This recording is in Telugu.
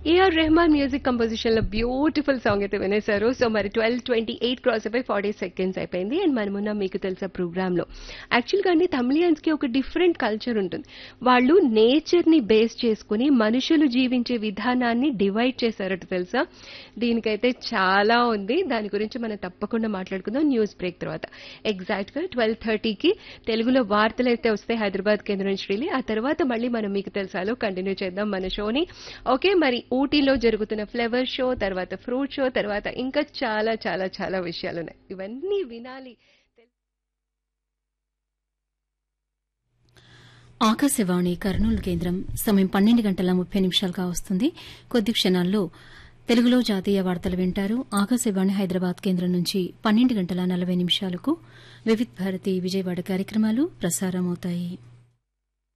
ఏఆర్ రెహమాన్ మ్యూజిక్ కంపోజిషన్ లో బ్యూటిఫుల్ సాంగ్ అయితే వినేశారు సో మరి ట్వెల్వ్ ట్వంటీ ఎయిట్ క్రాస్ అయిపోయి ఫార్టీ సెకండ్స్ అయిపోయింది అండ్ మనమున్న మీకు తెలుసా ప్రోగ్రామ్ లో యాక్చువల్ గా అండి తమిళియన్స్ కి ఒక డిఫరెంట్ కల్చర్ ఉంటుంది వాళ్ళు నేచర్ ని బేస్ చేసుకుని మనుషులు జీవించే విధానాన్ని డివైడ్ చేశారట తెలుసా దీనికైతే చాలా ఉంది దాని గురించి మనం తప్పకుండా మాట్లాడుకుందాం న్యూస్ బ్రేక్ తర్వాత ఎగ్జాక్ట్ గా ట్వెల్వ్ థర్టీకి తెలుగులో వార్తలు అయితే వస్తాయి హైదరాబాద్ కేంద్రం నుంచి వెళ్ళి ఆ తర్వాత మళ్ళీ మనం మీకు తెలుసాలో కంటిన్యూ చేద్దాం మన షోని ఓకే మరి ఊటీలో జరుగుతున్న ఫ్లేవర్ షో తర్వాత ఫ్రూట్ షో తర్వాత ఇంకా చాలా చాలా చాలా విషయాలు ఉన్నాయి ఇవన్నీ వినాలి ఆకాశవాణి కర్నూలు కేంద్రం సమయం పన్నెండు గంటల ముప్పై నిమిషాలుగా వస్తుంది కొద్ది క్షణాల్లో తెలుగులో జాతీయ వార్తలు వింటారు ఆకాశవాణి హైదరాబాద్ కేంద్రం నుంచి పన్నెండు గంటల నలభై నిమిషాలకు వివిధ్ భారతి విజయవాడ కార్యక్రమాలు ప్రసారమవుతాయి